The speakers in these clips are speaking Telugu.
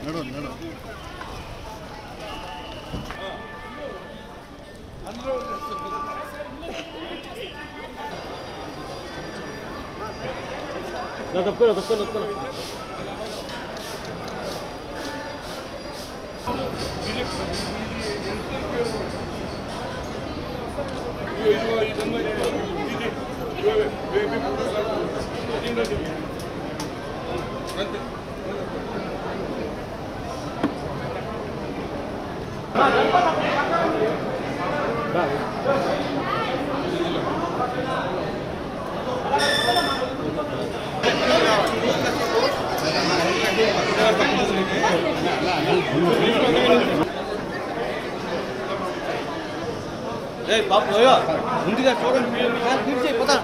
తప్పుకో తప్పుకో తప్పుకో ఏ బాబు అయ్యో ముందుగా చూడండి పిలిచి పోతా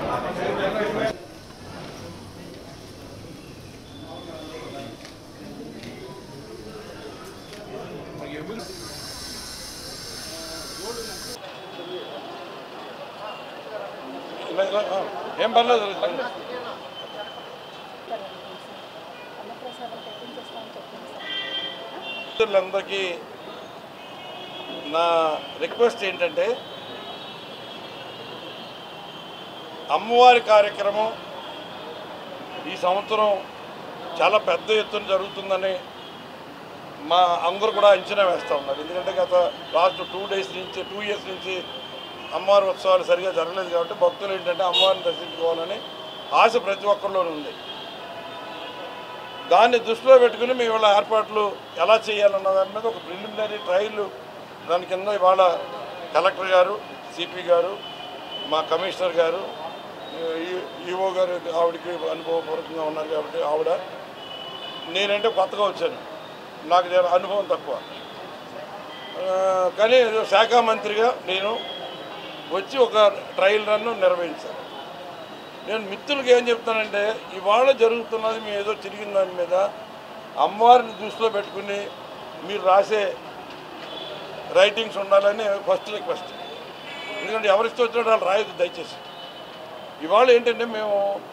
ఇలా ఇలా ఆ, ఏం పర్లేదు అన్నప్రసాదం పెట్టించేస్తామని చెప్పింది సార్ మిత్రులందరికీ నా రిక్వెస్ట్ ఏంటంటే అమ్మవారి కార్యక్రమం ఈ సంవత్సరం చాలా పెద్ద ఎత్తున జరుగుతుందని మా అందరూ కూడా అంచనా వేస్తూ ఉన్నారు ఎందుకంటే గత లాస్ట్ టూ డేస్ నుంచి టూ ఇయర్స్ నుంచి అమ్మవారి ఉత్సవాలు సరిగా జరగలేదు కాబట్టి భక్తులు ఏంటంటే అమ్మవారిని దర్శించుకోవాలని ఆశ ప్రతి ఒక్కరిలోనూ ఉంది దాన్ని దృష్టిలో పెట్టుకుని మేము ఇవాళ ఏర్పాట్లు ఎలా చేయాలన్న దాని మీద ఒక ప్రిలిమినరీ ట్రయల్ దాని కింద ఇవాళ కలెక్టర్ గారు సిపి గారు మా కమిషనర్ గారు ఈ- ఈఓ గారు ఆవిడకి అనుభవపూర్వకంగా ఉన్నారు కాబట్టి ఆవిడ నేనంటే కొత్తగా వచ్చాను నాకు జర అనుభవం తక్కువ ఆ, కానీ ఏదో శాఖ మంత్రిగా నేను వచ్చి ఒక ట్రయల్ రన్ను నిర్వహించాను నేను మిత్రులకి ఏం చెప్తానంటే ఇవాళ జరుగుతున్నది మీ ఏదో తిరిగిన దాని మీద అమ్మవారిని దృష్టిలో పెట్టుకుని మీరు రాసే రైటింగ్స్ ఉండాలని ఫస్ట్ రిక్వెస్ట్ ఎందుకంటే ఎవరిష్టం వచ్చినట్టు వాళ్ళు రాయొద్దు దయచేసి ఇవాళ ఏంటంటే మేము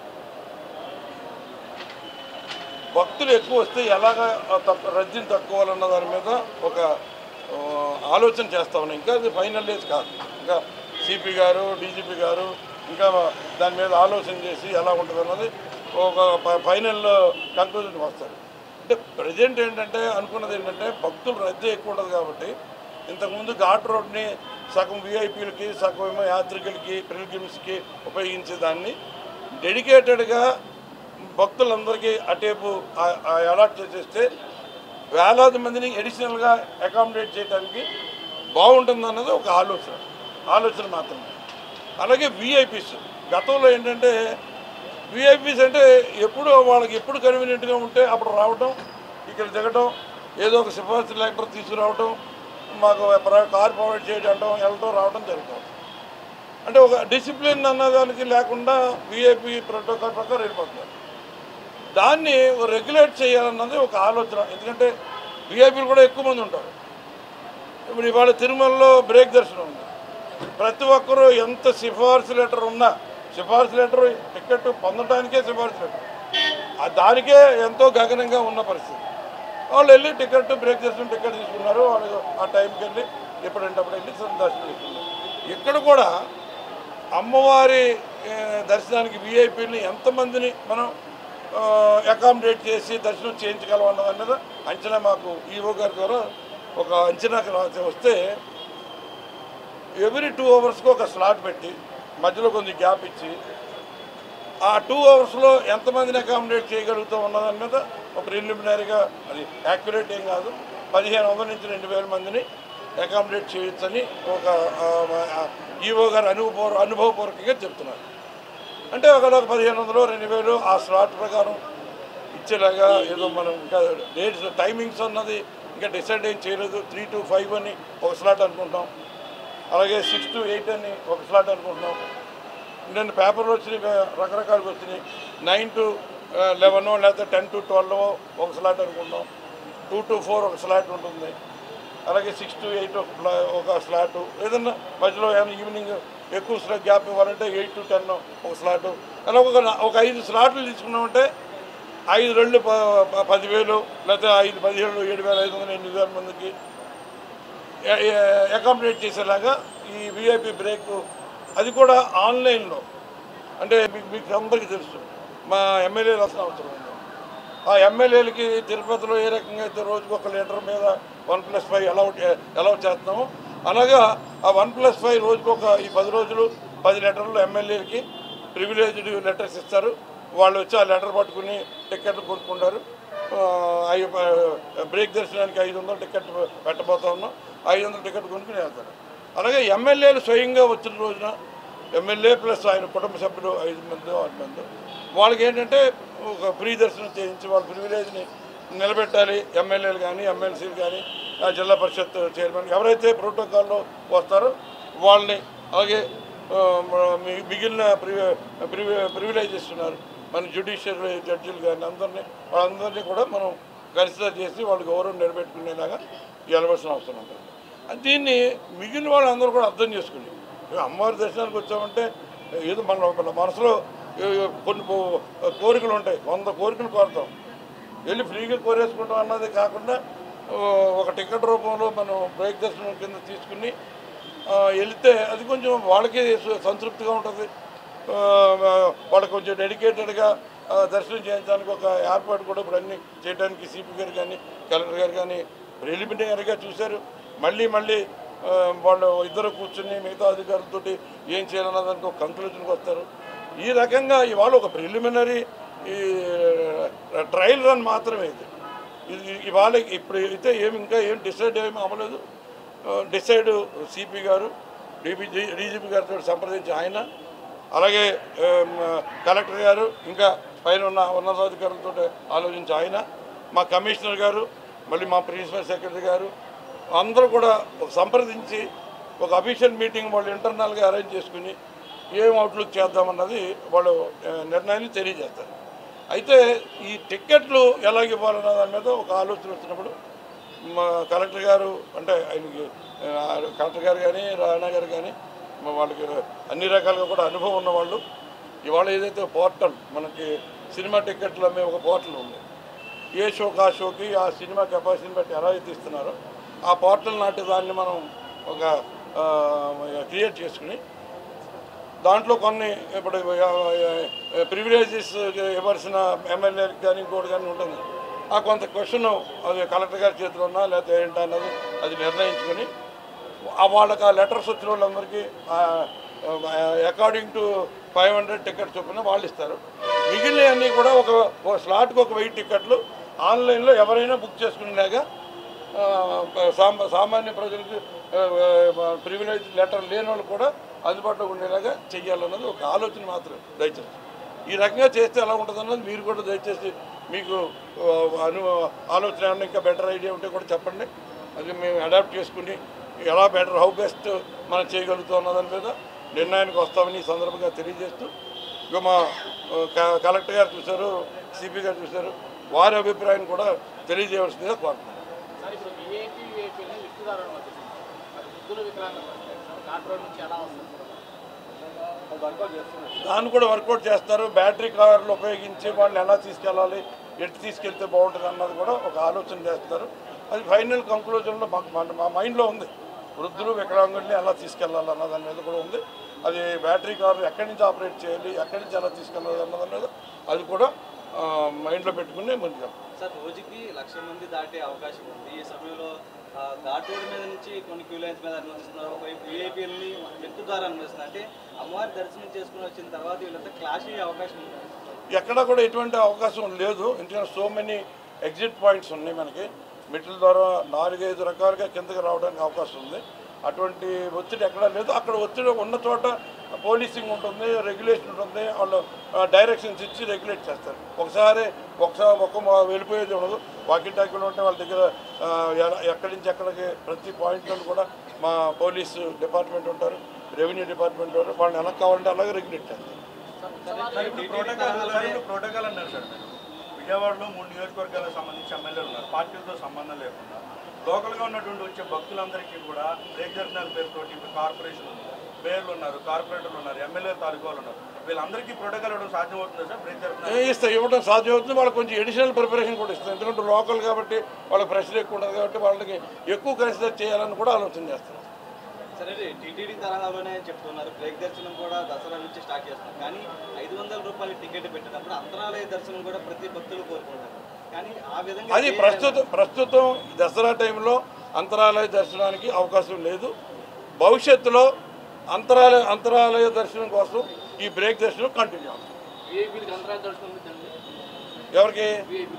భక్తులు ఎక్కువ వస్తే ఎలాగ తక్కువ రద్దీని తక్కువాలన్న దాని మీద ఒక ఆ, ఆలోచన చేస్తా ఉన్నాం ఇంకా అది ఫైనల్ డేస్ కాదు ఇంకా సిపి గారు డీజీపీ గారు ఇంకా దాని మీద ఆలోచన చేసి ఎలా ఉంటుంది అన్నది ఒక ఫ- ఫైనల్ కంక్లూజన్ వస్తారు అంటే ప్రజెంట్ ఏంటంటే అనుకున్నది ఏంటంటే భక్తులు రద్దీ ఎక్కువ ఉండదు కాబట్టి ఇంతకుముందు ఘాట్ రోడ్ని సగం విఐపీలకి సగం ఏమో యాత్రికులకి పిల్గ్రిమ్స్కి ఉపయోగించే దాన్ని డెడికేటెడ్గా భక్తులందరికీ అటేపు అలాట్ చేసేస్తే వేలాది మందిని అడిషనల్గా అకామిడేట్ చేయడానికి బాగుంటుందన్నది ఒక ఆలోచన ఆలోచన మాత్రమే అలాగే విఐపీస్ గతంలో ఏంటంటే విఐపీస్ అంటే ఎప్పుడు వాళ్ళకి ఎప్పుడు కన్వీనియంట్గా ఉంటే అప్పుడు రావటం ఇక్కడ దిగటం ఏదో ఒక సిఫార్సు లెటర్ తీసుకురావటం మాకు ప్ర- కార్ ప్రొవైడ్ చేయడం వెళ్ళటం రావడం జరుగుతుంది అంటే ఒక డిసిప్లిన్ అన్నదానికి లేకుండా విఐపి ప్రోటోకాల్ ప్రకారం వెళ్ళిపోతున్నారు దాన్ని రెగ్యులేట్ చేయాలన్నది ఒక ఆలోచన ఎందుకంటే విఐపీలు కూడా ఎక్కువ మంది ఉంటారు ఇప్పుడు ఇవాళ తిరుమలలో బ్రేక్ దర్శనం ఉంది ప్రతి ఒక్కరూ ఎంత సిఫార్సు లెటర్ ఉన్నా సిఫార్సు లెటర్ టికెట్ పొందడానికే సిఫార్సు లెటర్ ఆ దానికే ఎంతో గగనంగా ఉన్న పరిస్థితి వాళ్ళు వెళ్ళి టికెట్ బ్రేక్ దర్శనం టికెట్ తీసుకున్నారు వాళ్ళు ఆ టైంకి వెళ్ళి ఎప్పుడంటే అప్పుడు వెళ్ళి దర్శనం తీసుకున్నారు ఇక్కడ కూడా అమ్మవారి ఏ, దర్శనానికి విఐపీని ఎంతమందిని మనం అకామిడేట్ చేసి దర్శనం చేయించగలం అన్న దాని మీద అంచనా మాకు ఈఓ గారి ద్వారా ఒక అంచనాకి రాసి వస్తే ఎవ్రీ టూ అవర్స్కి ఒక స్లాట్ పెట్టి మధ్యలో కొంచెం గ్యాప్ ఇచ్చి ఆ టూ అవర్స్లో ఎంతమందిని అకామిడేట్ చేయగలుగుతాం ఉన్నదాని మీద ఒక ప్రిలిమినరీగా అది యాక్యురేట్ ఏం కాదు పదిహేను వందల నుంచి రెండు వేల మందిని అకామిడేట్ చేయొచ్చని ఒక ఈఓ గారు అనుభవ అనుభవపూర్వకంగా చెప్తున్నారు అంటే ఒక ఒక పదిహేను వందలు రెండు వేలు ఆ స్లాట్ ప్రకారం ఇచ్చేలాగా ఏదో మనం ఇంకా డేట్స్ టైమింగ్స్ అన్నది ఇంకా డిసైడ్ ఏం చేయలేదు త్రీ టు ఫైవ్ అని ఒక స్లాట్ అనుకుంటాం అలాగే సిక్స్ టు ఎయిట్ అని ఒక స్లాట్ అనుకుంటున్నాం నేను పేపర్లు వచ్చినాయి రకరకాలుగా వచ్చినాయి నైన్ టు లెవెన్ లేకపోతే టెన్ టు ట్వెల్వ్ ఒక స్లాట్ అనుకుంటాం టూ టు ఫోర్ ఒక స్లాట్ ఉంటుంది అలాగే సిక్స్ టు ఎయిట్ ఒక ఫ్లా- ఒక స్లాటు ఏదన్నా మధ్యలో ఏమైనా ఈవినింగ్ ఎక్కువ స్లాట్ గ్యాప్ ఇవ్వాలంటే ఎయిట్ టు టెన్ ఒక స్లాటు అలా ఒక ఒక ఐదు స్లాట్లు తీసుకున్నామంటే ఐదు రెండు ప ప- పదివేలు లేకపోతే ఐదు పదిహేడు ఏడు వేల ఐదు వందలు ఎనిమిది వేల మందికి అకామిడేట్ చేసేలాగా ఈ విఐపి బ్రేక్ అది కూడా ఆన్లైన్లో అంటే మీకు మీకు అందరికీ తెలుసు మా ఎమ్మెల్యేలు అసలు అవసరం ఉంది ఆ ఎమ్మెల్యేలకి తిరుపతిలో ఏ రకంగా అయితే రోజుకు ఒక లీటర్ మీద one plus five allow allow చేస్తున్నామో అలాగా ఆ వన్ ప్లస్ ఫైవ్ రోజుకు ఒక ఈ పది రోజులు పది లీటర్లు ఎమ్మెల్యేలకి ప్రివిలేజ్డ్ లెటర్స్ ఇస్తారు వాళ్ళు వచ్చి ఆ లెటర్ పట్టుకుని టికెట్లు కొనుక్కుంటారు ఆ, ఐ- బ్రేక్ దర్శనానికి ఐదు వందలు టికెట్ పెట్టబోతా ఉన్నాం ఐదు వందల టికెట్ కొనుక్కుని వెళ్తారు అలాగే ఎమ్మెల్యేలు స్వయంగా వచ్చిన రోజున ఎమ్మెల్యే ప్లస్ ఆయన కుటుంబ సభ్యులు ఐదు మంది ఆరు మంది వాళ్ళకి ఏంటంటే ఒక ఫ్రీ దర్శనం చేయించి వాళ్ళ ప్రివిలేజ్ని నిలబెట్టాలి ఎమ్మెల్యేలు కానీ ఎమ్మెల్సీలు కానీ ఆ జిల్లా పరిషత్ చైర్మన్ ఎవరైతే ప్రోటోకాల్లో వస్తారో వాళ్ళని అలాగే ఆ, మ- మి- మిగిలిన ప్రివి ప్రివి ప్రివిలేజెస్ ఉన్నారు మన జ్యుడిషియల్ జడ్జిలు కానీ అందరినీ వాళ్ళందరినీ కూడా మనం కన్సిడర్ చేసి వాళ్ళ గౌరవం నిలబెట్టుకునేలాగా వెళ్ళవలసిన అవసరం ఉంటుంది అది దీన్ని మిగిలిన వాళ్ళందరూ కూడా అర్థం చేసుకుని ఇక అమ్మవారి దర్శనానికి వచ్చామంటే ఏదో మన మన మనసులో ఏ- ఏ కొన్ని కో- కోరికలు ఉంటాయి వంద కోరికలు కోరుతాం వెళ్ళి ఫ్రీగా కోరేసుకుంటాం అన్నది కాకుండా ఓ, ఒక టికెట్ రూపంలో మనం బ్రేక్ దర్శనం కింద తీసుకుని ఆ, వెళితే అది కొంచెం వాళ్ళకి సు- సంతృప్తిగా ఉంటుంది ఆ, వాళ్ళకి కొంచెం డెడికేటెడ్గా దర్శనం చేయించడానికి ఒక ఏర్పాటు కూడా ఇప్పుడు అన్ని చేయడానికి సిపి గారు కానీ కలెక్టర్ గారు కానీ ప్రిలిమినరీగా చూశారు మళ్ళీ మళ్ళీ ఆ, వాళ్ళు ఇద్దరు కూర్చుని మిగతా అధికారులతోటి ఏం చేయాలన్న దానికి ఒక కంక్లూజన్కి వస్తారు ఈ రకంగా ఇవాళ ఒక ప్రిలిమినరీ ఈ ట్రయల్ రన్ మాత్రమే ఇది ఇది ఇవాళ ఇప్పుడు అయితే ఏమి ఇంకా ఏం డిసైడ్ ఏమి అవ్వలేదు డిసైడ్ సిపి గారు డిపిజి డీజీపీ గారితో సంప్రదించి ఆయన అలాగే ఆమ్, కలెక్టర్ గారు ఇంకా పైన ఉన్న ఉన్నతాధికారులతో ఆలోచించి ఆయన మా కమిషనర్ గారు మళ్ళీ మా ప్రిన్సిపల్ సెక్రటరీ గారు అందరూ కూడా ఒక సంప్రదించి ఒక అఫీషియల్ మీటింగ్ వాళ్ళు ఇంటర్నల్గా అరేంజ్ చేసుకుని ఏం అవుట్లుక్ చేద్దామన్నది వాళ్ళు ఆ, నిర్ణయాన్ని తెలియజేస్తారు అయితే ఈ టిక్కెట్లు ఎలాగ ఇవ్వాలన్న దాని మీద ఒక ఆలోచన వచ్చినప్పుడు మా కలెక్టర్ గారు అంటే ఆయనకి ఆ, కలెక్టర్ గారు కానీ రాణా గారు కానీ మా వాళ్ళకి అన్ని రకాలుగా కూడా అనుభవం ఉన్నవాళ్ళు ఇవాళ ఏదైతే పోర్టల్ మనకి సినిమా టిక్కెట్లు అమ్మే ఒక పోర్టల్ ఉంది ఏ షోకి ఆ షోకి ఆ సినిమా కెపాసిటీని బట్టి ఎలా అయితే ఇస్తున్నారో ఆ పోర్టల్ నాటి దాన్ని మనం ఒక క్రియేట్ చేసుకుని దాంట్లో కొన్ని ఇప్పుడు ప్రివిలేజెస్ ఇవ్వాల్సిన ఎమ్మెల్యేలకు కానీ ఇంకోటి కానీ ఉంటుంది ఆ కొంత క్వశ్చన్ అది కలెక్టర్ గారి చేతిలో ఉన్నా లేకపోతే ఏంటన్నది అది నిర్ణయించుకొని ఆ వాళ్ళకి ఆ లెటర్స్ వచ్చిన వాళ్ళందరికీ according to five hundred ticket చొప్పున వాళ్ళు ఇస్తారు మిగిలినవన్నీ కూడా ఒక ఒక స్లాట్కి ఒక వెయ్యి టికెట్లు ఆన్లైన్లో ఎవరైనా బుక్ చేసుకునేలాగా ఆ, సామా సామాన్య ప్రజలకు ప్రివిలేజ్ లెటర్ లేని వాళ్ళు కూడా అందుబాటులో ఉండేలాగా చెయ్యాలన్నది ఒక ఆలోచన మాత్రం దయచేసి ఈ రకంగా చేస్తే ఎలా ఉంటుంది అన్నది మీరు కూడా దయచేసి మీకు ఆ, అను ఆలోచన ఏమన్నా ఇంకా బెటర్ ఐడియా ఉంటే కూడా చెప్పండి అది మేము అడాప్ట్ చేసుకుని ఎలా బెటర్ హౌ బెస్ట్ మనం చేయగలుగుతాం అన్న దాని మీద నిర్ణయానికి వస్తామని ఈ సందర్భంగా తెలియజేస్తూ ఇక మా ఆ, క- కలెక్టర్ గారు చూశారు సిపి గారు చూశారు వారి అభిప్రాయం కూడా తెలియజేయవలసిందిగా కోరుతున్నాను సార్ ఇప్పుడు విఐపి విఐపీని లిస్టుదారులను వచ్చేసింది మరి వృద్ధుల వికలాంగులు ఘాట్ రోడ్ నుంచి ఎలా వస్తుంది అది వర్కౌట్ చేస్తున్నారు దాన్ని కూడా వర్కౌట్ చేస్తారు బ్యాటరీ కార్లు ఉపయోగించి వాళ్ళని ఎలా తీసుకెళ్ళాలి ఎటు తీసుకెళ్తే బాగుంటుంది అన్నది కూడా ఒక ఆలోచన చేస్తారు అది ఫైనల్ కంక్లూజన్లో మాకు మన- మా మైండ్లో ఉంది వృద్ధులు వికలాంగుల్ని ఎలా తీసుకెళ్ళాలి అన్న దాని మీద కూడా ఉంది అది బ్యాటరీ కార్లు ఎక్కడి నుంచి ఆపరేట్ చేయాలి ఎక్కడి నుంచి ఎలా తీసుకెళ్ళాలి అన్న దాని మీద అది కూడా ఆ, మైండ్లో పెట్టుకుని ముందుకు సార్ రోజుకి లక్ష మంది దాటే అవకాశం ఉంది ఈ సమయంలో ఆ, ఘాట్ రోడ్ మీద నుంచి కొన్ని క్యూ లైన్స్ మీద అనుమతిస్తున్నారు ఒకవైపు వీఐపీఎల్ని మెట్టు ద్వారా అనుమతిస్తున్నారు అంటే అమ్మవారి దర్శనం చేసుకుని వచ్చిన తర్వాత వీళ్ళంతా క్లాష్ అయ్యే అవకాశం ఉంది ఎక్కడా కూడా ఎటువంటి అవకాశం లేదు ఎందుకంటే సో మెనీ ఎగ్జిట్ పాయింట్స్ ఉన్నాయి మనకి మెట్ల ద్వారా నాలుగైదు రకాలుగా కిందకి రావడానికి అవకాశం ఉంది అటువంటి ఒత్తిడి ఎక్కడా లేదు అక్కడ ఒత్తిడి ఉన్న చోట పోలీసింగ్ ఉంటుంది రెగ్యులేషన్ ఉంటుంది వాళ్ళు డైరెక్షన్స్ ఇచ్చి రెగ్యులేట్ చేస్తారు ఒకసారి ఒకసారి ఒక మా- వెళ్ళిపోయేది ఉండదు వాకి టాకీలు ఉంటే వాళ్ళ దగ్గర ఆ, ఎలా- ఎక్కడి నుంచి ఎక్కడికి ప్రతి పాయింట్లో కూడా మా పోలీసు డిపార్ట్మెంట్ ఉంటారు రెవెన్యూ డిపార్ట్మెంట్ ఉంటారు వాళ్ళని ఎలా కావాలంటే అలాగే రెగ్యులేట్ చేస్తారు సార్ ఇప్పుడు ప్రోటోకాల్ సార్ ఇప్పుడు ప్రోటోకాల్ అన్నారు సార్ మీరు విజయవాడలో మూడు నియోజకవర్గాలకు సంబంధించి ఎమ్మెల్యేలు ఉన్నారు పార్టీలతో సంబంధం లేకుండా లోకల్గా ఉన్నటువంటి వచ్చే భక్తులందరికీ కూడా బ్రేక్ దర్శనాల పేరుతోటి ఇప్పుడు కార్పొరేషన్ ఉంది మేయర్లు ఉన్నారు కార్పొరేటర్లు ఉన్నారు ఎమ్మెల్యే తాలూకాలు ఉన్నారు వీళ్ళందరికీ ప్రోటోకాల్ ఇవ్వడం సాధ్యం అవుతుందా సార్ బ్రేక్ జరుగుతుంది ఏ ఇస్తాయి ఇవ్వడం సాధ్యం అవుతుంది వాళ్ళకి కొంచెం ఎడిషనల్ ప్రిపరేషన్ కూడా ఇస్తాం ఎందుకంటే లోకల్ కాబట్టి వాళ్ళకి ప్రెషర్ ఎక్కువ ఉంటుంది కాబట్టి వాళ్ళకి ఎక్కువ కన్సిడర్ చేయాలని కూడా ఆలోచన చేస్తాం సరే టీటీడీ తరహాలోనే చెప్తున్నారు బ్రేక్ దర్శనం కూడా దసరా నుంచి స్టార్ట్ చేస్తున్నారు కానీ ఐదు వందల రూపాయల టికెట్ పెట్టినప్పుడు అంతరాలయ దర్శనం కూడా ప్రతి భక్తులు కోరుకుంటారు కానీ ఆ విధంగా అది చేయాలని- ప్రస్తుతం ప్రస్తుతం ఈ దసరా టైంలో అంతరాలయ దర్శనానికి అవకాశం లేదు భవిష్యత్తులో అంతరాలయ అంతరాలయ దర్శనం కోసం ఈ బ్రేక్ దర్శనం కంటిన్యూ అవుతుంది విఐపీలకు అంతరాయం దర్శనం ఉందండి ఎవరికి విఐపీ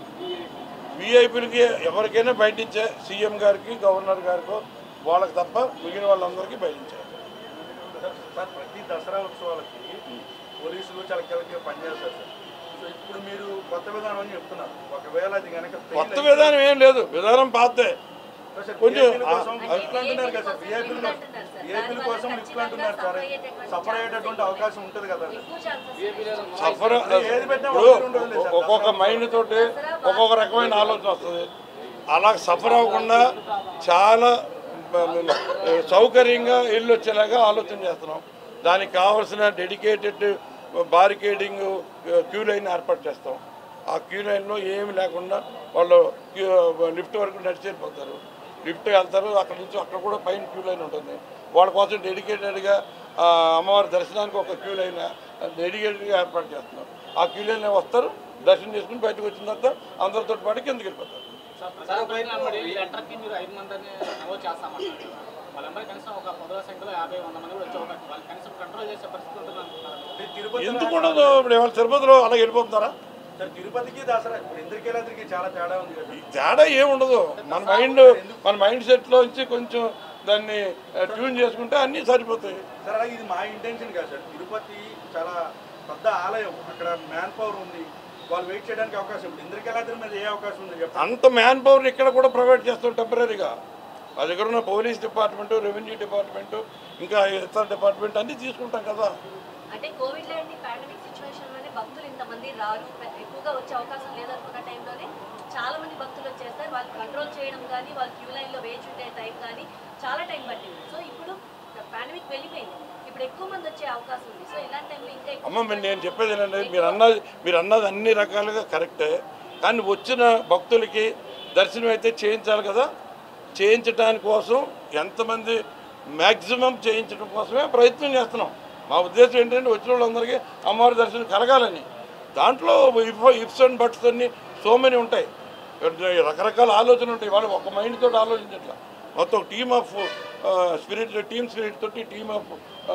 విఐపీలకి ఎవరికైనా బయటించే సీఎం గారికి గవర్నర్ గారికో వాళ్ళకి తప్ప మిగిలిన వాళ్ళందరికీ బయటించారు సార్ సార్ ప్రతి దసరా ఉత్సవాలకి పోలీసులు చాలా కీలకంగా పనిచేస్తారు సార్ సో ఇప్పుడు మీరు కొత్త విధానం అని చెప్తున్నారు ఒకవేళ అది కనుక fail కొత్త అయితే- విధానం ఏం లేదు విధానం పాతే సార్, కొంచెం VIP ల కోసం ఆ- లిఫ్ట్లు అంటున్నారు కదా సార్ విఐపీల కోసం విఐపీల కోసం లిఫ్ట్లు అంటున్నారు సార్ సఫర్ అయ్యేటటువంటి అవకాశం ఉంటుంది కదా సార్ సఫర్ ఏది పెట్టినా ఇప్పుడు ఒకటి ఉండదు లేదు సార్. ఒక్కొక్క మైండ్ తోటి ఒక్కొక్క రకమైన ఆలోచన వస్తుంది అలా సఫర్ అవ్వకుండా చాలా బ- సౌకర్యంగా ఇల్లు వచ్చేలాగా ఆలోచన చేస్తున్నాం దానికి కావాల్సిన డెడికేటెడ్ బారికేడింగ్ క్యూ లైన్ ఏర్పాటు చేస్తాం ఆ క్యూ లైన్లో ఏమి లేకుండా వాళ్ళు క్యూ- లిఫ్ట్ వరకు నడిచి వెళ్ళిపోతారు లిఫ్ట్ వెళ్తారు అక్కడ నుంచి అక్కడ కూడా పైన క్యూ లైన్ ఉంటుంది వాళ్ళ కోసం డెడికేటెడ్గా అమ్మవారి దర్శనానికి ఒక క్యూ లైన్ డెడికేటెడ్గా ఏర్పాటు చేస్తున్నాం ఆ క్యూ లైన్ వస్తారు దర్శనం చేసుకుని బయటకు వచ్చిన తర్వాత అందరితో పాటు కిందకి వెళ్ళిపోతారు ప్రజాపతి ఎంటర్కి మీరు ఐదు మందిని నమోదు చేస్తామంటారు కదా. వాళ్ళందరూ కనీసం ఒక పదవ సంఖ్యలో యాభై వంద మంది కూడా వచ్చే అవకాశం వాళ్ళు కనీసం కంట్రోల్ చేసే పరిస్థితి ఉంటుంది అంటున్నారు ఈ తిరుపతి ఎందుకు ఉండదు ఇప్పుడు ఇవాళ తిరుపతిలో అలా వెళ్ళిపోతున్నారా సార్ తిరుపతికి దసరా ఇప్పుడు ఇంద్రకీలాద్రికి చాలా తేడా ఉంది కదా ఈ తేడా ఏముండదు మన మైండ్ మన మైండ్ సెట్లో నుంచి కొంచెం దాన్ని ట్యూన్ చేసుకుంటే అన్నీ సరిపోతాయి సార్ అలాగే ఇది మా ఇంటెన్షన్ కాదు సార్ తిరుపతి చాలా పెద్ద ఆలయం అక్కడ మ్యాన్ పవర్ ఉంది వాళ్ళు వెయిట్ చేయడానికి అవకాశం ఉంది ఇంద్రకీలాద్రి మీద ఏ అవకాశం ఉంది చెప్పండి అంత మ్యాన్ పవర్ ఇక్కడ కూడా ప్రొవైడ్ చేస్తాం టెంపరీగా మా దగ్గర ఉన్న పోలీస్ డిపార్ట్మెంట్ రెవెన్యూ డిపార్ట్మెంట్ ఇంకా ఇతర డిపార్ట్మెంట్ అన్నీ తీసుకుంటాం కదా అంటే కోవిడ్ లాంటి పాండమిక్ సిచ్యువేషన్ లోనే భక్తులు ఇంతమంది రారు ఎక్కువగా వచ్చే అవకాశం లేదనుకున్న టైంలోనే చాలా మంది భక్తులు వచ్చేస్తారు వాళ్ళు కంట్రోల్ చేయడం కానీ వాళ్ళు క్యూ లైన్ లో వేచి ఉండే టైం కానీ చాలా టైం పట్టింది సో ఇప్పుడు పాండమిక్ వెళ్ళిపోయింది ఇప్పుడు ఎక్కువ మంది వచ్చే అవకాశం ఉంది సో ఇలాంటి టైంలో ఇంకా ఎక్కువ అమ్మ మరి నేను చెప్పేది ఏంటంటే మీరు అన్నది మీరు అన్నది అన్ని రకాలుగా కరెక్టే కానీ వచ్చిన భక్తులకి దర్శనం అయితే చేయించాలి కదా చేయించడానికి కోసం ఎంతమంది మ్యాక్సిమం చేయించడం కోసమే ప్రయత్నం చేస్తున్నాం మా ఉద్దేశం ఏంటంటే వచ్చిన వాళ్ళందరికీ అమ్మవారి దర్శనం కలగాలని దాంట్లో ఇఫ్ ఇఫ్స్ అండ్ బట్స్ అన్ని సో మెనీ ఉంటాయి రకరకాల ఆలోచనలు ఉంటాయి వాళ్ళు ఒక మైండ్ తోటి ఆలోచించట్లా మొత్తం team of spirit team spirit తోటి టీమ్ ఆఫ్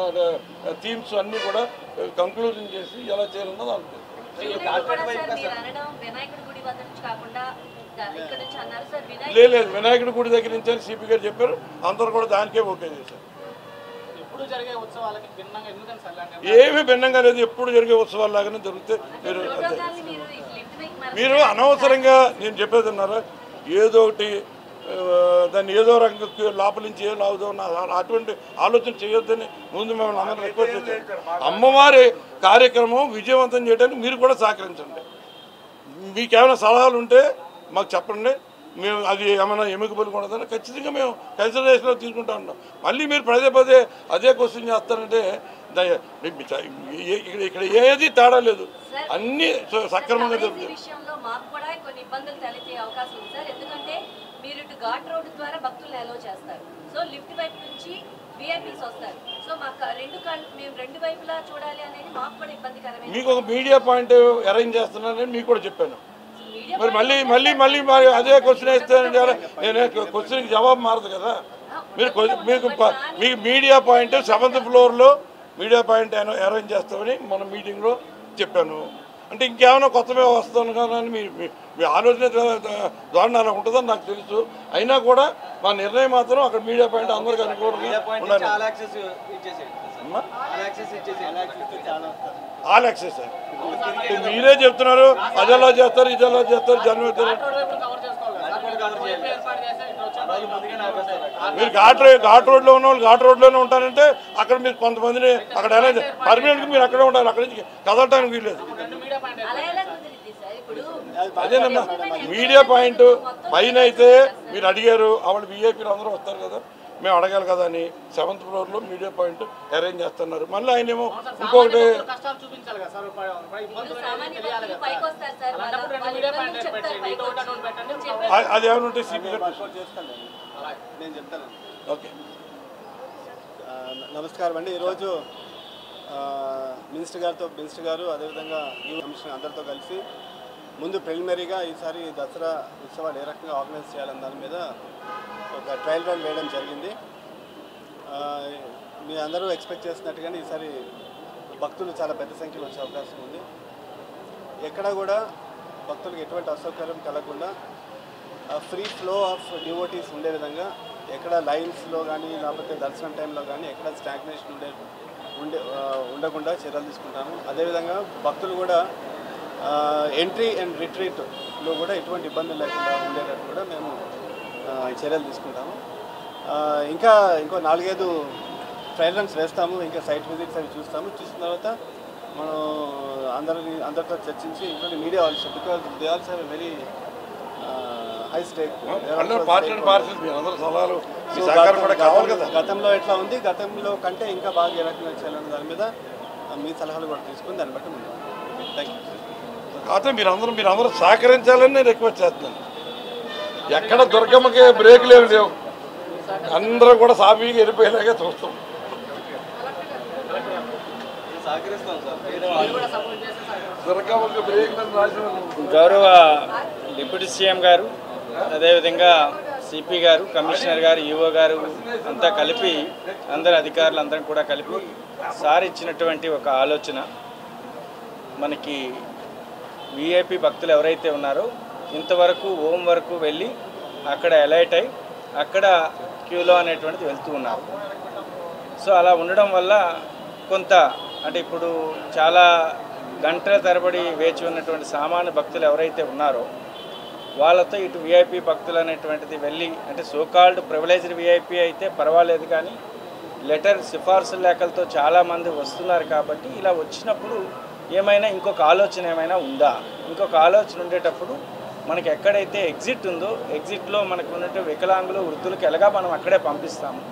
థీమ్స్ అన్నీ కూడా కంక్లూజన్ చేసి ఎలా చేయాలన్నది ఆలోచిస్తాం ఇప్పుడు కూడా సార్ మీరు అనడం వినాయకుడి గుడి వద్ద నుంచి కాకుండా ద- ఇక్కడ నుంచి అన్నారు సార్ వినాయకుడి లేదు లేదు వినాయకుడి గుడి దగ్గర నుంచి అని సిపి గారు చెప్పారు అందరూ కూడా దానికే ఓకే చేశారు ఎప్పుడు జరిగే ఉత్సవాలకి భిన్నంగా ఎందుకని సార్ ఇలాంటి ఏమీ భిన్నంగా లేదు ఎప్పుడు జరిగే ఉత్సవాలు లాగానే జరుగుతాయి మీరు అంతే ప్రోటోకాల్ ని మీరు లిఫ్ట్ మీకు మరి మీరు అనవసరంగా నేను చెప్పేది ఉన్నారా ఏదో ఒకటి ఆ, దాన్ని ఏదో రకంగా లోపల నుంచి ఏం లాగుదో నా అటువంటి ఆలోచన చేయొద్దని ముందు మిమ్మల్ని అందరూ రిక్వెస్ట్ చేశాను అమ్మవారి కార్యక్రమం విజయవంతం చేయడానికి మీరు కూడా సహకరించండి మీకేమైనా సలహాలు ఉంటే మాకు చెప్పండి మేము అది ఏమైనా ఎముకబులు ఉండదని ఖచ్చితంగా మేము కన్సిడరేషన్లో తీసుకుంటా ఉంటాం మళ్ళీ మీరు పదే పదే అదే క్వశ్చన్ చేస్తారంటే ద- మీ- ఏ- ఇక్కడ ఇక్కడ ఏది తేడా లేదు అన్నీ స- సక్రమంగా కవరేజీ జరుగుతాయి విషయంలో మాకు కూడా కొన్ని ఇబ్బందులు తలెత్తే అవకాశం ఉంది సార్ ఎందుకంటే మీరు ఇటు ఘాట్ రోడ్డు ద్వారా భక్తులు అలో చేస్తారు సో లిఫ్ట్ వైపు నుంచి విఐపీస్ వస్తారు సో మాకు రెండు కన్- మేము రెండు వైపులా చూడాలి అనేది మాకు కూడా ఇబ్బందికరమైన మీకు ఒక మీడియా పాయింట్ అరేంజ్ చేస్తున్నానని మీకు కూడా చెప్పాను మీడియా మరి మళ్ళీ మళ్ళీ మళ్ళీ మరి అదే క్వశ్చన్ వేస్తే నేను క్వశ్చన్కి జవాబు మారదు కదా మీరు కొ- మీకు ప- మీకు మీడియా పాయింట్ సెవెంత్ ఫ్లోర్లో మీడియా పాయింట్ అరేంజ్ చేస్తామని మన మీటింగ్లో చెప్పాను అంటే ఇంకేమైనా కొత్తగా వస్తాను కదా అని మీ మీ- మీ ఆలోచన ద్వారా అలా ఉంటుందని నాకు తెలుసు అయినా కూడా మా నిర్ణయం మాత్రం అక్కడ మీడియా పాయింట్ అందరికీ అనుకూలంగా మీడియా పాయింట్ ఉండాలి నుంచి ఆల్ యాక్సెస్ ఇచ్చేసేయండి అమ్మా? ఆల్ యాక్సెస్ ఇచ్చేసేయండి చాలా ఆల్ యాక్సెస్ సార్ మీరే చెప్తున్నారు అదెలా చేస్తారు ఇదెలా చేస్తారు జన్మ రోడ్ వైపు కవర్ చేసుకోవాలి కదా సార్ కవర్ చేయాలి. వైపు ఏర్పాటు చేస్తే ఇటు వచ్చే రోజు ముందుగానే ఆపేస్తారు మీరు ఘాట్ రో- ఘాట్ రోడ్లో ఉన్న వాళ్ళు ఘాట్ రోడ్లోనే ఉంటారంటే అక్కడ మీరు కొంతమందిని అక్కడ ఎలా పర్మనెంట్గా మీరు అక్కడే ఉండాలి అక్కడి నుంచి కదలటానికి వీల్లేదు రెండు మీడియా పాయింట్ అలా ఎలా కుదిరిద్ది సార్ ఇప్పుడు అదేనమ్మా మీడియా పాయింట్ పైన అయితే మీరు అడిగారు ఆవిడ విఐపీలు అందరూ వస్తారు కదా మేము అడగాలి కదా అని సెవెంత్ ఫ్లోర్లో మీడియా పాయింట్ అరేంజ్ చేస్తున్నారు మళ్ళీ ఆయనేమో అవును సార్, ఇంకొకటి సామాన్య భక్తుల కష్టాలు చూపించాలి కదా సార్ పై- పై ఇబ్బందులు ఇప్పుడు సామాన్య అనేది తెలియాలి భక్తులు కదా పైకి సార్. వస్తారు సార్. అలాంటప్పుడు రెండు వాళ్ళ మీడియా ఇబ్బందులు పాయింట్ చెప్తారు పెట్టండి పైకి ఇటు ఒకటి వచ్చి. అటు ఒకటి పెట్టండి చెప్పే- అది- అది ఏమైనా ఉంటే సిపి గారు వర్కౌట్ చేస్తాను నేను చెప్తాను ఓకే ఆ, నమస్కారం అండి ఈరోజు ఆ, మినిస్టర్ గారితో మినిస్టర్ గారు అదేవిధంగా యూ కమిషనర్ అందరితో కలిసి ముందు ప్రిలిమినరీగా ఈసారి దసరా ఉత్సవాలు ఏ రకంగా ఆర్గనైజ్ చేయాలన్న దాని మీద ఒక ట్రయల్ రన్ వేయడం జరిగింది ఆ, మీ అందరూ ఎక్స్పెక్ట్ చేసినట్టుగానే ఈసారి భక్తులు చాలా పెద్ద సంఖ్యలో వచ్చే అవకాశం ఉంది ఎక్కడ కూడా భక్తులకు ఎటువంటి అసౌకర్యం కలగకుండా ఫ్రీ ఫ్లో ఆఫ్ డివోటీస్ ఉండే విధంగా ఎక్కడ లైన్స్లో కానీ లేకపోతే దర్శనం టైంలో కానీ ఎక్కడ స్టాగ్నేషన్ ఉండే ఉండే ఆ, ఉండకుండా చర్యలు తీసుకుంటాము అదేవిధంగా భక్తులు కూడా ఎంట్రీ అండ్ రిట్రీట్లో కూడా ఎటువంటి ఇబ్బందులు లేకుండా ఉండేటట్టు కూడా మేము ఆ, చర్యలు తీసుకుంటాము ఆ, ఇంకా ఇంకో నాలుగైదు ట్రయల్ రన్స్ వేస్తాము ఇంకా సైట్ విజిట్స్ అవి చూస్తాము చూసిన తర్వాత మనం అందరిని అందరితో చర్చించి ఇంట్లో media also because they also have very high stake అందరూ పార్టీ అండ్ పార్సల్ మీ అందరూ సలహాలు మీ సహకారం కూడా కావాలి కదా గతంలో ఎట్లా ఉంది గతంలో కంటే ఇంకా బాగా ఏ రకంగా చేయాలన్న దాని మీద ఆ, మీ సలహాలు కూడా తీసుకుని దాన్ని బట్టి ముందు థ్యాంక్ యూ కాకపోతే మీరందరూ మీరందరూ సహకరించాలని నేను రిక్వెస్ట్ చేస్తున్నాను ఎక్కడ దుర్గమ్మకి బ్రేక్లు ఏమి లేవు అందరూ కూడా సాఫీగా వెళ్ళిపోయేలాగా చూస్తాం సహకరిస్తాం సార్ మీరు కూడా సపోర్ట్ చేస్తే సార్ దుర్గమ్మకి బ్రేక్లు రాసిన గౌరవ డిప్యూటీ సీఎం గారు అదేవిధంగా సిపి గారు కమిషనర్ గారు ఈఓ గారు అంతా కలిపి అందరు అధికారులు అందరం కూడా కలిపి సార్ ఇచ్చినటువంటి ఒక ఆలోచన మనకి విఐపి భక్తులు ఎవరైతే ఉన్నారో ఇంతవరకు ఓం వరకు వెళ్ళి అక్కడ ఎలైట్ అయి అక్కడ క్యూలో అనేటువంటిది వెళ్తూ ఉన్నారు సో అలా ఉండడం వల్ల కొంత అంటే ఇప్పుడు చాలా గంటల తరబడి వేచి ఉన్నటువంటి సామాన్య భక్తులు ఎవరైతే ఉన్నారో వాళ్ళతో ఇటు విఐపి భక్తులు అనేటువంటిది వెళ్ళి అంటే సోకాల్డ్ ప్రివిలేజ్డ్ విఐపి అయితే పర్వాలేదు కానీ లెటర్ సిఫార్సు లేఖలతో చాలామంది వస్తున్నారు కాబట్టి ఇలా వచ్చినప్పుడు ఏమైనా ఇంకొక ఆలోచన ఏమైనా ఉందా ఇంకొక ఆలోచన ఉండేటప్పుడు మనకి ఎక్కడైతే ఎగ్జిట్ ఉందో ఎగ్జిట్లో మనకు ఉన్నట్టు వికలాంగులు వృద్ధులకు ఎలాగా మనం అక్కడే పంపిస్తాము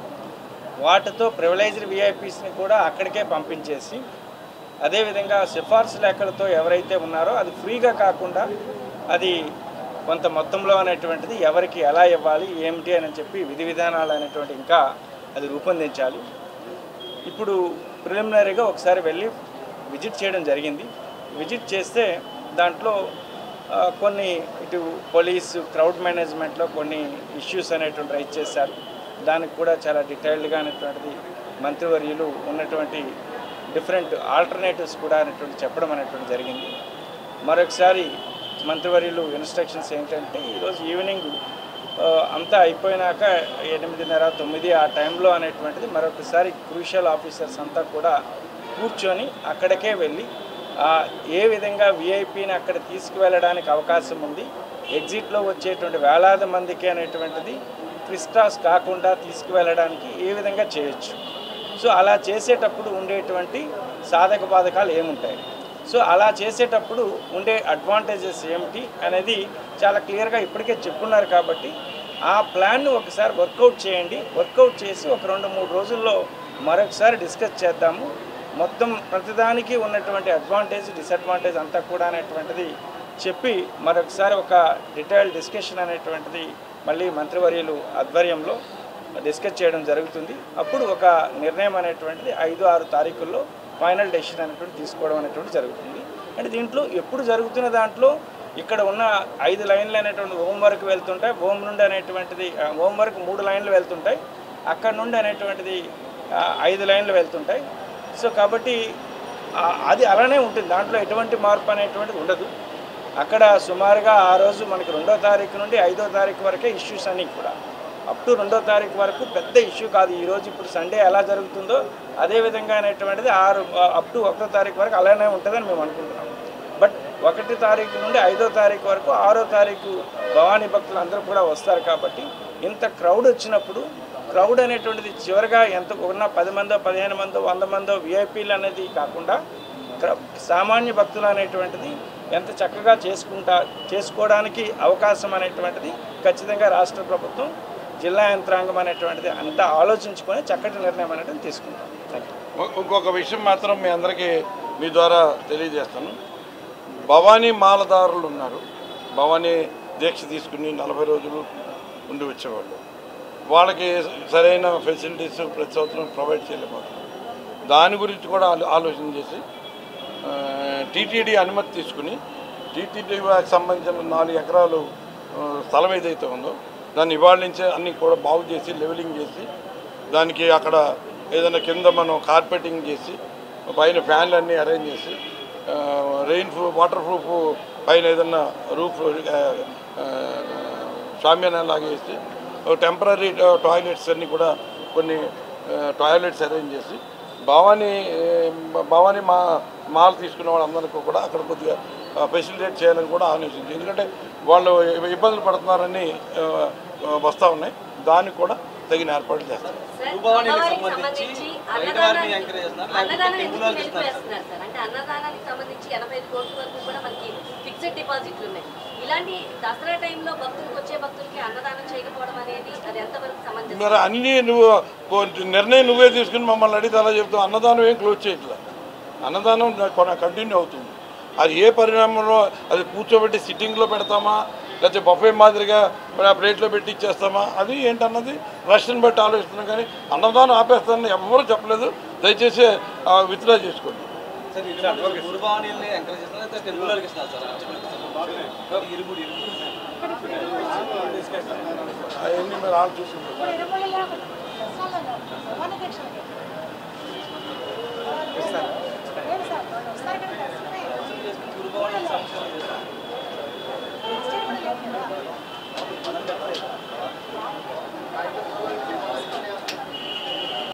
వాటితో ప్రివిలైజ్డ్ విఐపీస్ని కూడా అక్కడికే పంపించేసి అదేవిధంగా సిఫార్సు లేఖలతో ఎవరైతే ఉన్నారో అది ఫ్రీగా కాకుండా అది కొంత మొత్తంలో అనేటువంటిది ఎవరికి ఎలా ఇవ్వాలి ఏమిటి అని చెప్పి విధి విధానాలు అనేటువంటి ఇంకా అది రూపొందించాలి ఇప్పుడు ప్రిలిమినరీగా ఒకసారి వెళ్ళి విజిట్ చేయడం జరిగింది విజిట్ చేస్తే దాంట్లో ఆ, కొన్ని ఇటు పోలీసు క్రౌడ్ మేనేజ్మెంట్లో కొన్ని ఇష్యూస్ అనేటువంటి రైజ్ చేశారు దానికి కూడా చాలా డీటెయిల్డ్గా అనేటువంటిది మంత్రివర్యులు ఉన్నటువంటి డిఫరెంట్ ఆల్టర్నేటివ్స్ కూడా అనేటువంటి చెప్పడం అనేటువంటి జరిగింది మరొకసారి మంత్రివర్యులు ఇన్స్ట్రక్షన్స్ ఏంటంటే ఈరోజు ఈవినింగ్ ఆ, అంతా అయిపోయినాక ఎనిమిదిన్నర తొమ్మిది ఆ టైంలో అనేటువంటిది మరొకసారి క్రూషియల్ ఆఫీసర్స్ అంతా కూడా కూర్చొని అక్కడికే వెళ్ళి ఆ, ఏ విధంగా విఐపిని అక్కడ తీసుకువెళ్ళడానికి అవకాశం ఉంది ఎగ్జిట్లో వచ్చేటువంటి వేలాది మందికి అనేటువంటిది క్రిస్టాస్ కాకుండా తీసుకువెళ్ళడానికి ఏ విధంగా చేయొచ్చు సో అలా చేసేటప్పుడు ఉండేటువంటి సాధక బాధకాలు ఏముంటాయి సో అలా చేసేటప్పుడు ఉండే అడ్వాంటేజెస్ ఏమిటి అనేది చాలా క్లియర్గా ఇప్పటికే చెప్పున్నారు కాబట్టి ఆ ప్లాన్ను ఒకసారి వర్కౌట్ చేయండి వర్కౌట్ చేసి ఒక రెండు మూడు రోజుల్లో మరొకసారి డిస్కస్ చేద్దాము మొత్తం ప్రతిదానికి ఉన్నటువంటి అడ్వాంటేజ్ డిసడ్వాంటేజ్ అంతా కూడా అనేటువంటిది చెప్పి మరొకసారి ఒక డీటెయిల్ డిస్కషన్ అనేటువంటిది మళ్ళీ మంత్రివర్యులు ఆధ్వర్యంలో డిస్కస్ చేయడం జరుగుతుంది అప్పుడు ఒక నిర్ణయం అనేటువంటిది ఐదు ఆరు తారీఖుల్లో ఫైనల్ డెసిషన్ అనేటువంటి తీసుకోవడం అనేటువంటి జరుగుతుంది అంటే దీంట్లో ఎప్పుడు జరుగుతున్న దాంట్లో ఇక్కడ ఉన్న ఐదు లైన్లు అనేటువంటి హోమ్ వరకు వెళ్తుంటాయి హోమ్ నుండి అనేటువంటిది ఆ, హోమ్ వరకు మూడు లైన్లు వెళ్తుంటాయి అక్కడ నుండి అనేటువంటిది ఆ, ఐదు లైన్లు వెళ్తుంటాయి సో కాబట్టి ఆ, అది అలానే ఉంటుంది దాంట్లో ఎటువంటి మార్పు అనేటువంటిది ఉండదు అక్కడ సుమారుగా ఆ రోజు మనకి రెండో తారీఖు నుండి ఐదో తారీఖు వరకే ఇష్యూస్ అన్నీ కూడా అప్ టు రెండో తారీఖు వరకు పెద్ద ఇష్యూ కాదు ఈ రోజు ఇప్పుడు సండే ఎలా జరుగుతుందో అదే విధంగా అనేటువంటిది ఆరు అప్ టు ఒకటో తారీఖు వరకు అలానే ఉంటుందని మేము అనుకుంటున్నాం బట్ ఒకటి తారీఖు నుండి ఐదో తారీఖు వరకు ఆరో తారీఖు భవానీ భక్తులు అందరూ కూడా వస్తారు కాబట్టి ఇంత క్రౌడ్ వచ్చినప్పుడు క్రౌడ్ అనేటువంటిది చివరిగా ఎంత ఉన్న పది మందో పదిహేను మందో వంద మందో విఐపీలు అనేది కాకుండా క్ర- సామాన్య భక్తులు అనేటువంటిది ఎంత చక్కగా చేసుకుంటా చేసుకోవడానికి అవకాశం అనేటువంటిది ఖచ్చితంగా రాష్ట్ర ప్రభుత్వం జిల్లా యంత్రాంగం అనేటువంటిది అంతా ఆలోచించుకొని చక్కటి నిర్ణయం అనేది తీసుకుంటాం థ్యాంక్ యూ ఇంకొక విషయం మాత్రం మీ అందరికీ మీ ద్వారా తెలియజేస్తాను భవానీ మాలదారులు ఉన్నారు భవానీ దీక్ష తీసుకుని నలభై రోజులు ఉండి వచ్చేవాళ్ళు వాళ్ళకి సరైన ఫెసిలిటీస్ ప్రతి సంవత్సరం ప్రొవైడ్ చేయలేకపోతున్నారు దాని గురించి కూడా ఆలో- ఆలోచన చేసి టీటీడీ అనుమతి తీసుకుని టీటీడీకి సంబంధించిన నాలుగు ఎకరాలు ఆ, స్థలం ఏదైతే ఉందో దాన్ని ఇవాళ నుంచే అన్నీ కూడా బాగు చేసి లెవెలింగ్ చేసి దానికి అక్కడ ఏదైనా కింద మనం కార్పెటింగ్ చేసి పైన ఫ్యాన్లు అన్నీ అరేంజ్ చేసి రెయిన్ ప్రూఫ్ వాటర్ ప్రూఫ్ పైన ఏదన్నా రూఫ్ షామ్యాన లాగేసి టెంపరీ టాయిలెట్స్ అన్నీ కూడా కొన్ని టాయిలెట్స్ అరేంజ్ చేసి భవానీ ఏ, భవానీ మా మాల్ తీసుకున్న వాళ్ళందరికీ కూడా అక్కడ కొద్దిగా ఫెసిలిటేట్ చేయాలని కూడా ఆలోచించింది ఎందుకంటే వాళ్ళు ఇబ్బందులు పడుతున్నారని ఆ, ఆ, వస్తూ ఉన్నాయి దానికి కూడా తగిన ఏర్పాట్లు చేస్తారు సార్, భూభవానికి అమ్మవారికి సంబంధించి సంబంధించి బయట వారిని అన్నదానానికి- ఎంకరేజ్ చేస్తున్నారు లేకపోతే అన్నదానం టెంపుల్ ఎందుకు వాళ్ళకి ఇస్తున్నారు నిలిపివేస్తున్నారు సార్ అంటే అన్నదానానికి సంబంధించి ఎనభై ఐదు కోట్ల వరకు కూడా మనకి ఫిక్స్డ్ డిపాజిట్లు ఉన్నాయి ఇలాంటి దసరా టైంలో భక్తులకు వచ్చే భక్తులకి అన్నదానం చేయకపోవడం అనేది అది ఎంతవరకు సమంజసం మరి అన్నీ నువ్వు కో- నిర్ణయం నువ్వే తీసుకుని మమ్మల్ని అడిగితే అలా చెప్తావు అన్నదానం ఏం క్లోజ్ చేయట్లే అన్నదానం కొన కంటిన్యూ అవుతుంది అది ఏ పరిణామంలో అది కూర్చోబెట్టి సిట్టింగ్లో పెడతామా లేకపోతే బఫే మాదిరిగా ఆ ప్లేట్లో పెట్టి ఇచ్చేస్తామా అది ఏంటన్నది రష్యన్ బట్టి ఆలోచిస్తున్నాం కానీ అన్నదానం ఆపేస్తానని ఎవరు చెప్పలేదు దయచేసి విత్డ్రా చేసుకోండి సార్ ఇరుముడి గురుభవానీల్ని ఎంకరేజ్ చేస్తున్నారు లేకపోతే టెంపుల్ వాళ్ళకి ఇస్తున్నారు సార్ ఇరుముడి ఇరుముడి అవన్నీ మీరు ఆలోచిస్తుంది ఇప్పుడు ఇరుమలలో దసరాలలో భవానికి